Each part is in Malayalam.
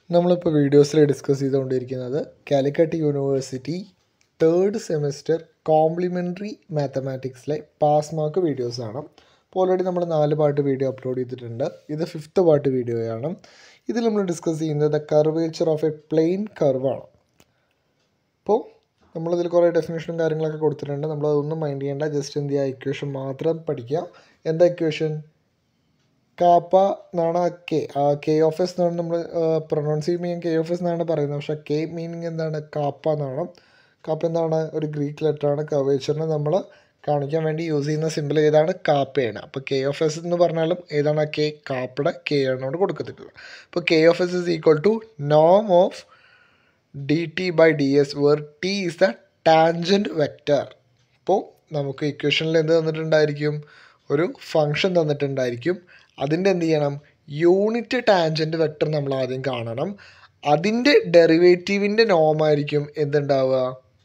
നമ്മളിപ്പോൾ വീഡിയോസിൽ ഡിസ്കസ് ചെയ്തുകൊണ്ടിരിക്കുന്നത് Calicut university third semester complementary മാത്തമാറ്റിക്സിലെ പാസ് മാർക്ക് വീഡിയോസാണ് അപ്പോൾ ഓൾറെഡി നമ്മൾ നാല് പാട്ട് വീഡിയോ അപ്ലോഡ് ചെയ്തിട്ടുണ്ട് ഇത് ഫിഫ്ത്ത് പാട്ട് വീഡിയോയാണ് ഇതിൽ നമ്മൾ ഡിസ്കസ് ചെയ്യുന്നത് the curvature of a plane കർവാണ് അപ്പോൾ നമ്മളിതിൽ കുറേ ഡെഫിനേഷനും കാര്യങ്ങളൊക്കെ കൊടുത്തിട്ടുണ്ട് നമ്മൾ അതൊന്നും മൈൻഡ് ചെയ്യേണ്ട ജസ്റ്റ് എന്ത് ചെയ്യുക ഇക്വേഷൻ മാത്രം പഠിക്കുക എന്താ ഇക്വേഷൻ കാപ്പ എന്നാണ് കെ കെ ഓഫ് എസ് എന്നാണ് നമ്മൾ പ്രൊനൗൺസ് ചെയ്യുമ്പോൾ ഞാൻ കെ ഓഫ് എസ് എന്നാണ് പറയുന്നത് പക്ഷേ കെ മീനിങ് എന്താണ് കാപ്പ എന്നാണ് കാപ്പ എന്താണ് ഒരു ഗ്രീക്ക് ലെറ്ററാണ് കവേച്ചറിനെ നമ്മൾ കാണിക്കാൻ വേണ്ടി യൂസ് ചെയ്യുന്ന സിമ്പിൾ ഏതാണ് കാപ്പയാണ് അപ്പോൾ കെ ഓഫ് എസ് എന്ന് പറഞ്ഞാലും ഏതാണ് കെ കാപ്പയുടെ കെ ആണ് അവിടെ കൊടുക്കത്തിട്ടുള്ളത് അപ്പോൾ K of S is equal to നോം of D T by D S where T is the tangent vector അപ്പോൾ നമുക്ക് ഇക്വേഷനിൽ എന്ത് തന്നിട്ടുണ്ടായിരിക്കും ഒരു ഫങ്ഷൻ തന്നിട്ടുണ്ടായിരിക്കും അതിൻ്റെ എന്ത് ചെയ്യണം യൂണിറ്റ് ടാൻജൻറ്റ് വെക്റ്റർ നമ്മൾ ആദ്യം കാണണം അതിൻ്റെ ഡെറിവേറ്റീവിൻ്റെ നോമായിരിക്കും എന്തുണ്ടാവുക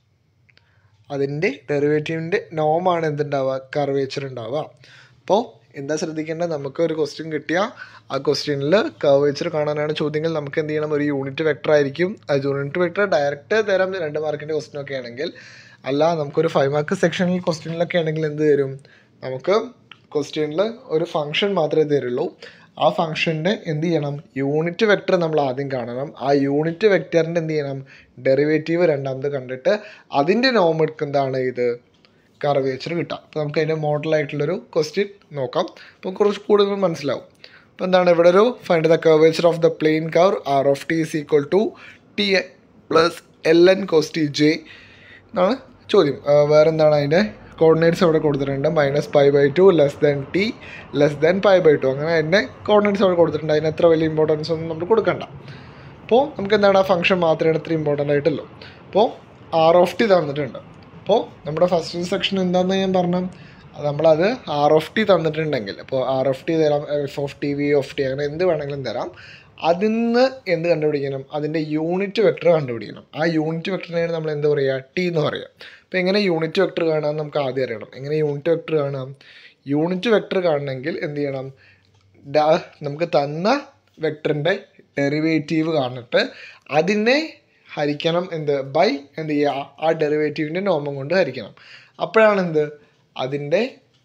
അതിൻ്റെ ഡെറിവേറ്റീവിൻ്റെ നോമാണ് എന്തുണ്ടാവുക കർവേച്ചർ ഉണ്ടാവുക അപ്പോൾ എന്താ ശ്രദ്ധിക്കേണ്ടത് നമുക്ക് ഒരു ക്വസ്റ്റ്യൻ കിട്ടിയാൽ ആ ക്വസ്റ്റ്യനിൽ കർവേച്ചർ കാണാനാണ് ചോദ്യങ്ങൾ നമുക്ക് എന്ത് ചെയ്യണം ഒരു യൂണിറ്റ് വെക്ടർ ആയിരിക്കും ആ യൂണിറ്റ് വെക്ടർ ഡയറക്റ്റ് തരാം രണ്ട് മാർക്കിൻ്റെ ക്വസ്റ്റ്യൻ ഒക്കെ ആണെങ്കിൽ അല്ല നമുക്കൊരു ഫൈവ് മാർക്ക് സെക്ഷനിൽ ക്വസ്റ്റ്യനിലൊക്കെ ആണെങ്കിൽ എന്ത് തരും നമുക്ക് ക്വസ്റ്റ്യനിൽ ഒരു ഫംഗ്ഷൻ മാത്രമേ തരുള്ളൂ ആ ഫംഗ്ഷൻ്റെ എന്ത് ചെയ്യണം യൂണിറ്റ് വെക്ടർ നമ്മൾ ആദ്യം കാണണം ആ യൂണിറ്റ് വെക്ടറിൻ്റെ എന്ത് ചെയ്യണം ഡെറിവേറ്റീവ് രണ്ടാമത് കണ്ടിട്ട് അതിൻ്റെ നോം എടുക്കുന്നതാണ് ഇത് കർവേച്ചർ കിട്ടാം അപ്പോൾ നമുക്ക് അതിൻ്റെ മോഡലായിട്ടുള്ളൊരു ക്വസ്റ്റ്യൻ നോക്കാം അപ്പോൾ കുറച്ച് കൂടുതൽ മനസ്സിലാവും അപ്പോൾ എന്താണ് ഇവിടെ ഒരു find the curvature of the plane curve R of T is equal to T plus L N cos T J എന്നാണ് ചോദ്യം വേറെ എന്താണ് അതിൻ്റെ കോർഡിനേറ്റ്സ് അവിടെ കൊടുത്തിട്ടുണ്ട് minus pi by two less than T less than pi by two അങ്ങനെ അതിൻ്റെ കോർഡിനേറ്റ്സ് അവിടെ കൊടുത്തിട്ടുണ്ട് അതിന് എത്ര വലിയ ഇമ്പോർട്ടൻസ് ഒന്നും നമ്മൾ കൊടുക്കണ്ട അപ്പോൾ നമുക്ക് എന്താണ് ആ ഫംഗ്ഷൻ മാത്രമേ ഇത്ര ഇമ്പോർട്ടൻ്റ് ആയിട്ടുള്ളൂ അപ്പോൾ ആർ ഓഫ് ടി തന്നിട്ടുണ്ട് അപ്പോൾ നമ്മുടെ ഫസ്റ്റ് സെക്ഷൻ എന്താണെന്ന് ഞാൻ പറഞ്ഞു അത് നമ്മളത് ആർ ഓഫ് ടി തന്നിട്ടുണ്ടെങ്കിൽ അപ്പോൾ ആർ ഓഫ് ടി തരാം F of T V of T അങ്ങനെ എന്ത് വേണമെങ്കിലും തരാം അതിൽ നിന്ന് എന്ത് കണ്ടുപിടിക്കണം അതിൻ്റെ യൂണിറ്റ് വെക്ടർ കണ്ടുപിടിക്കണം ആ യൂണിറ്റ് വെക്ടറിനെയാണ് നമ്മൾ എന്ത് പറയുക ടി എന്ന് പറയുക അപ്പോൾ എങ്ങനെ യൂണിറ്റ് വെക്ടർ കാണാമെന്ന് നമുക്ക് ആദ്യം അറിയണം എങ്ങനെ യൂണിറ്റ് വെക്ടർ കാണാം യൂണിറ്റ് വെക്ടർ കാണണമെങ്കിൽ എന്ത് ചെയ്യണം നമുക്ക് തന്ന വെക്ടറിൻ്റെ ഡെറിവേറ്റീവ് കാണിട്ട് അതിനെ ഹരിക്കണം എന്ത് ബൈ എന്ത് ചെയ്യുക ആ ഡെറിവേറ്റീവിൻ്റെ നോമം കൊണ്ട് ഹരിക്കണം അപ്പോഴാണ് എന്ത് അതിൻ്റെ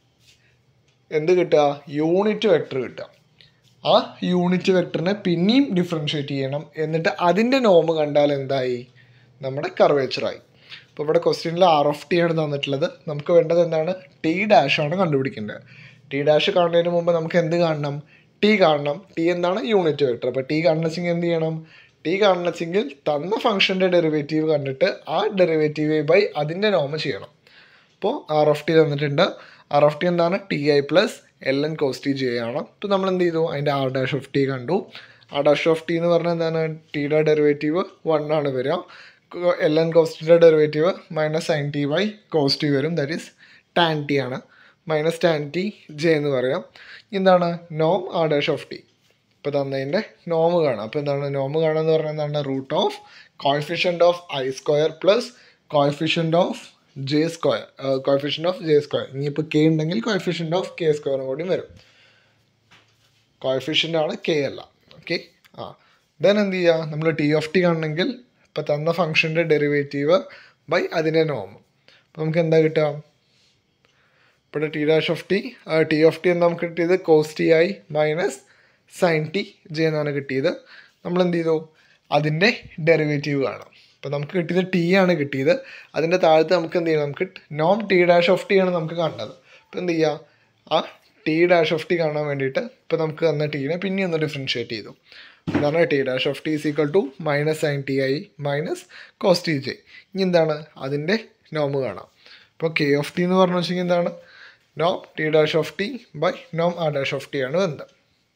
എന്ത് കിട്ടുക യൂണിറ്റ് വെക്ടർ കിട്ടുക ആ യൂണിറ്റ് വെക്ടറിനെ പിന്നെയും ഡിഫറൻഷ്യേറ്റ് ചെയ്യണം എന്നിട്ട് അതിൻ്റെ നോമ് കണ്ടാൽ എന്തായി നമ്മുടെ കർവേച്ചറായി അപ്പോൾ ഇവിടെ ക്വസ്റ്റ്യനിൽ ആർ ഓഫ് ടി ആണ് തന്നിട്ടുള്ളത് നമുക്ക് വേണ്ടത് എന്താണ് ടി ഡാഷ് ആണ് കണ്ടുപിടിക്കേണ്ടത് ടി ഡാഷ് കാണുന്നതിന് മുമ്പ് നമുക്ക് എന്ത് കാണണം ടി കാണണം ടി എന്താണ് യൂണിറ്റ് വെക്ടർ അപ്പോൾ ടി കാണണമെങ്കിൽ എന്ത് ചെയ്യണം ടി കാണണമെങ്കിൽ തന്ന ഫംഗ്ഷൻ്റെ ഡെറിവേറ്റീവ് കണ്ടിട്ട് ആ ഡെറിവേറ്റീവ് ബൈ അതിൻ്റെ നോമ ചെയ്യണം അപ്പോൾ ആർ ഓഫ് ടി തന്നിട്ടുണ്ട് ആർ ഓഫ് ടി എന്താണ് T I plus L N cos T J ആണ് അപ്പോൾ നമ്മൾ എന്ത് ചെയ്തു അതിൻ്റെ ആർ ഡാഷ് ഓഫ് ടി കണ്ടു ആർ ഡാഷ് ഓഫ് ടി എന്ന് പറഞ്ഞാൽ എന്താണ് ടിയുടെ ഡെറിവേറ്റീവ് വൺ ആണ് വരിക എൽ എൻ കോസ്റ്റിൻ്റെ derivative minus sine T by cos T വരും ദാറ്റ് ഈസ് ടാൻ ടി ആണ് മൈനസ് ടാൻ ടി ജെ എന്ന് പറയാം എന്താണ് നോം ആർ ഡാഷ് ഓഫ് ടി ഇപ്പോൾ തന്നതിൻ്റെ നോമ് കാണാം അപ്പോൾ എന്താണ് നോമ് കാണുക എന്ന് പറഞ്ഞാൽ എന്താണ് root of coefficient of I square plus coefficient of J square coefficient of J square ഇനിയിപ്പോൾ കെ ഉണ്ടെങ്കിൽ കോയഫിഷ്യൻ്റ് ഓഫ് കെ സ്ക്വയറും കൂടി വരും കോയഫിഷ്യൻ്റ് ആണ് കെ അല്ല ഓക്കെ ആ ദെൻ എന്ത് ചെയ്യുക നമ്മൾ ടി ഓഫ് ടി കാണണമെങ്കിൽ ഇപ്പോൾ തന്ന ഫംഗ്ഷൻ്റെ ഡെറിവേറ്റീവ് ബൈ അതിൻ്റെ നോം അപ്പോൾ നമുക്ക് എന്താ കിട്ടുക ഇവിടെ T dash of T T of T എന്ന് നമുക്ക് കിട്ടിയത് കോസ് ടി ആയി മൈനസ് സൈൻ ടി ജെ എന്നാണ് കിട്ടിയത് നമ്മൾ എന്ത് ചെയ്തു അതിൻ്റെ ഡെറിവേറ്റീവ് കാണാം അപ്പോൾ നമുക്ക് കിട്ടിയത് ടി ആണ് കിട്ടിയത് അതിൻ്റെ താഴത്ത് നമുക്ക് എന്ത് ചെയ്യണം നമുക്ക് നോം ടി ഡാഷ് ഓഫ് ടി ആണ് നമുക്ക് കാണേണ്ടത് അപ്പോൾ എന്ത് ചെയ്യുക ആ ടി ഡാഷ് ഓഫ് ടി കാണാൻ വേണ്ടിയിട്ട് ഇപ്പോൾ നമുക്ക് തന്ന ടീനെ പിന്നെ ഒന്ന് ഡിഫറൻഷ്യേറ്റ് ചെയ്തു എന്താണ് T dash of T is equal to minus sine T I minus cos T J ഇനി എന്താണ് അതിൻ്റെ നോമ് കാണാം ഇപ്പോൾ കെ ഓഫ് ടി എന്ന് പറഞ്ഞു വെച്ചെങ്കിൽ എന്താണ് നോം T dash of T by Noam R dash of T ആണ് ബന്ധം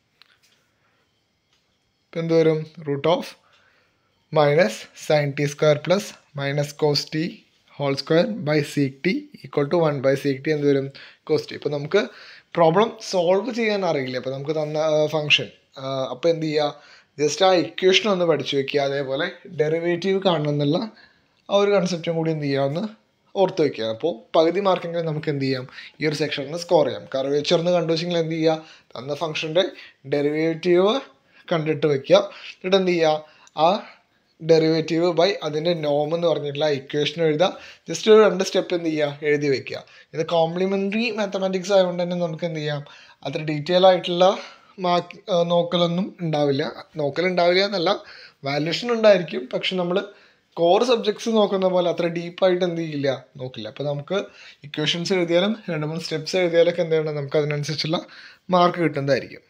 ഇപ്പം എന്ത് വരും root of minus sine T square plus minus cos T whole square by seek T equal to one by seek T എന്ത് വരും കോസ് ടി ഇപ്പോൾ നമുക്ക് പ്രോബ്ലം സോൾവ് ചെയ്യാൻ അറിയില്ല അപ്പോൾ നമുക്ക് തന്ന ഫംഗ്ഷൻ അപ്പോൾ എന്ത് ചെയ്യുക ജസ്റ്റ് ആ ഇക്വേഷൻ ഒന്ന് പഠിച്ചു വെക്കുക അതേപോലെ ഡെറിവേറ്റീവ് കാണണം എന്നുള്ള ആ ഒരു കൺസെപ്റ്റും കൂടി എന്ത് ചെയ്യുക ഒന്ന് ഓർത്ത് വെക്കുക അപ്പോൾ പകുതി മാർക്കെങ്കിലും നമുക്ക് എന്ത് ചെയ്യാം ഈ ഒരു സെക്ഷനിൽ സ്കോർ ചെയ്യാം കർവേച്ചർ എന്ന് കണ്ടു വെച്ചെങ്കിൽ എന്ത് ചെയ്യുക തന്ന ഫംഗ്ഷൻ്റെ ഡെറിവേറ്റീവ് കണ്ടിട്ട് വെക്കുക എന്നിട്ട് എന്ത് ചെയ്യുക ആ ഡെറിവേറ്റീവ് ബൈ അതിൻ്റെ നോം എന്ന് പറഞ്ഞിട്ടുള്ള ഇക്വേഷൻ എഴുതുക ജസ്റ്റ് ഒരു രണ്ട് സ്റ്റെപ്പ് എന്ത് ചെയ്യുക എഴുതി വെക്കുക ഇത് കോംപ്ലിമെൻ്ററി മാത്തമാറ്റിക്സ് ആയതുകൊണ്ട് തന്നെ നമുക്ക് എന്ത് ചെയ്യാം അത്ര ഡീറ്റെയിൽ ആയിട്ടുള്ള മാർക്ക് നോക്കലൊന്നും ഉണ്ടാവില്ല നോക്കലുണ്ടാവില്ല എന്നല്ല വാല്യൂഷൻ ഉണ്ടായിരിക്കും പക്ഷെ നമ്മൾ കോർ സബ്ജക്ട്സ് നോക്കുന്ന പോലെ അത്ര ഡീപ്പായിട്ട് എന്ത് ചെയ്യില്ല നോക്കില്ല അപ്പോൾ നമുക്ക് ഇക്വേഷൻസ് എഴുതിയാലും രണ്ട് മൂന്ന് സ്റ്റെപ്സ് എഴുതിയാലൊക്കെ എന്ത് ചെയ്യണം നമുക്ക് അതിനനുസരിച്ചുള്ള മാർക്ക് കിട്ടുന്നതായിരിക്കും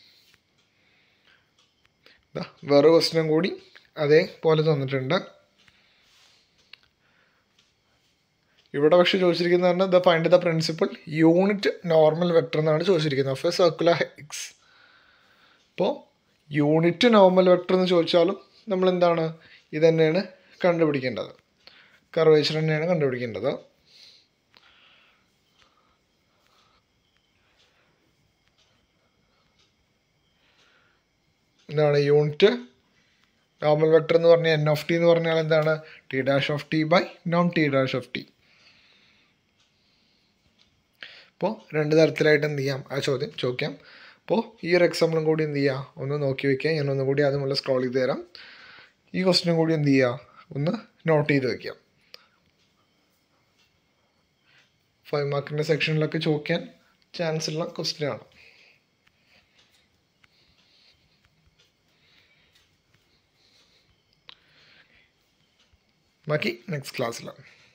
ദാ വേറെ ക്വസ്റ്റ്യനും കൂടി അതേപോലെ തന്നിട്ടുണ്ട് ഇവിടെ പക്ഷെ ചോദിച്ചിരിക്കുന്നത് പറഞ്ഞാൽ the find the principal unit normal vector എന്നാണ് ചോദിച്ചിരിക്കുന്നത് ഓഫ് എ സർക്കുലർ എക്സ് അപ്പോൾ യൂണിറ്റ് നോർമൽ വെക്ടർ എന്ന് ചോദിച്ചാലും നമ്മൾ എന്താണ് ഇത് തന്നെയാണ് കണ്ടുപിടിക്കേണ്ടത് കർവേച്ചർ തന്നെയാണ് കണ്ടുപിടിക്കേണ്ടത് എന്താണ് യൂണിറ്റ് നോർമൽ വെക്ടർ എന്ന് പറഞ്ഞാൽ എൻ ഓഫ് ടി എന്ന് പറഞ്ഞാൽ എന്താണ് T dash of T by നോൺ ടി ഡാഷ് ഓഫ് ടി അപ്പോൾ രണ്ട് തരത്തിലായിട്ട് എന്ത് ചെയ്യാം ആ ചോദ്യം ചോദിക്കാം അപ്പോൾ ഈ ഒരു എക്സാമ്പിളും കൂടി എന്ത് ചെയ്യുക ഒന്ന് നോക്കി വയ്ക്കുക ഞാൻ ഒന്നും കൂടി അതുമുള്ള സ്ക്രോൾ ചെയ്ത് തരാം ഈ ക്വസ്റ്റിനും കൂടി എന്ത് ചെയ്യുക ഒന്ന് നോട്ട് ചെയ്ത് വയ്ക്കാം ഫൈവ് മാർക്കിൻ്റെ സെക്ഷനിലൊക്കെ ചോദിക്കാൻ ചാൻസ് ഉള്ള ക്വസ്റ്റ്യൻ ആണ് ബാക്കി നെക്സ്റ്റ് ക്ലാസ്സിലാണ്